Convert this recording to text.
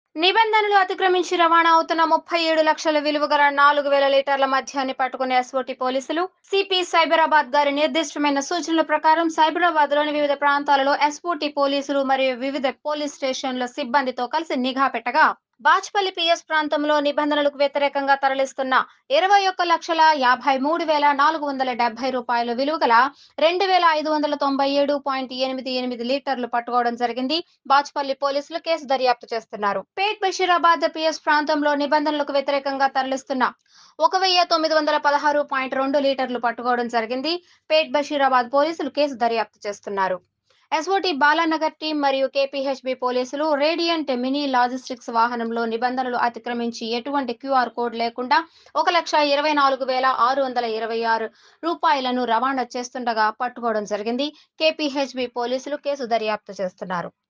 నిబంధనలు అతిక్రమించి రవాణా అవుతున్న ముప్పై ఏడు లక్షల విలువ గల నాలుగు వేల లీటర్ల మద్యాన్ని పట్టుకునే ఎస్ఓటి పోలీసులు సిపి సైబరాబాద్ గారి నిర్దిష్టమైన సూచనల ప్రకారం సైబరాబాద్ లోని వివిధ ప్రాంతాలలో ఎస్ఓటి పోలీసులు మరియు వివిధ పోలీస్ స్టేషన్ల సిబ్బందితో కలిసి నిఘా పెట్టగా బాచ్పల్లి పిఎస్ ప్రాంతంలో నిబంధనలకు వ్యతిరేకంగా తరలిస్తున్న ఇరవై ఒక్క లక్షల యాభై మూడు వేల నాలుగు వందల డెబ్బై రూపాయల విలువ గల రెండు వేల ఐదు వందల తొంభై ఏడు పాయింట్ ఎనిమిది ఎనిమిది లీటర్లు పట్టుకోవడం జరిగింది బాచ్పల్లి పోలీసులు కేసు దర్యాప్తు చేస్తున్నారు పేట్ బషీరాబాద్ పిఎస్ ప్రాంతంలో నిబంధనలకు వ్యతిరేకంగా తరలిస్తున్న ఒక వెయ్యి తొమ్మిది వందల పదహారు పాయింట్ రెండు లీటర్లు పట్టుకోవడం జరిగింది పేట్ బషీరాబాద్ పోలీసులు కేసు దర్యాప్తు చేస్తున్నారు ఎస్ఓటి బాలానగర్ టీం మరియు కేపీహెచ్బి పోలీసులు రేడియంట్ మినీ లాజిస్టిక్స్ వాహనంలో నిబంధనలు అతిక్రమించి ఎటువంటి క్యూఆర్ కోడ్ లేకుండా ఒక లక్ష ఇరవై నాలుగు వేల ఆరు వందల ఇరవై ఆరు రూపాయలను రవాణా చేస్తుండగా పట్టుకోవడం జరిగింది కేపీహెచ్బి పోలీసులు కేసు దర్యాప్తు చేస్తున్నారు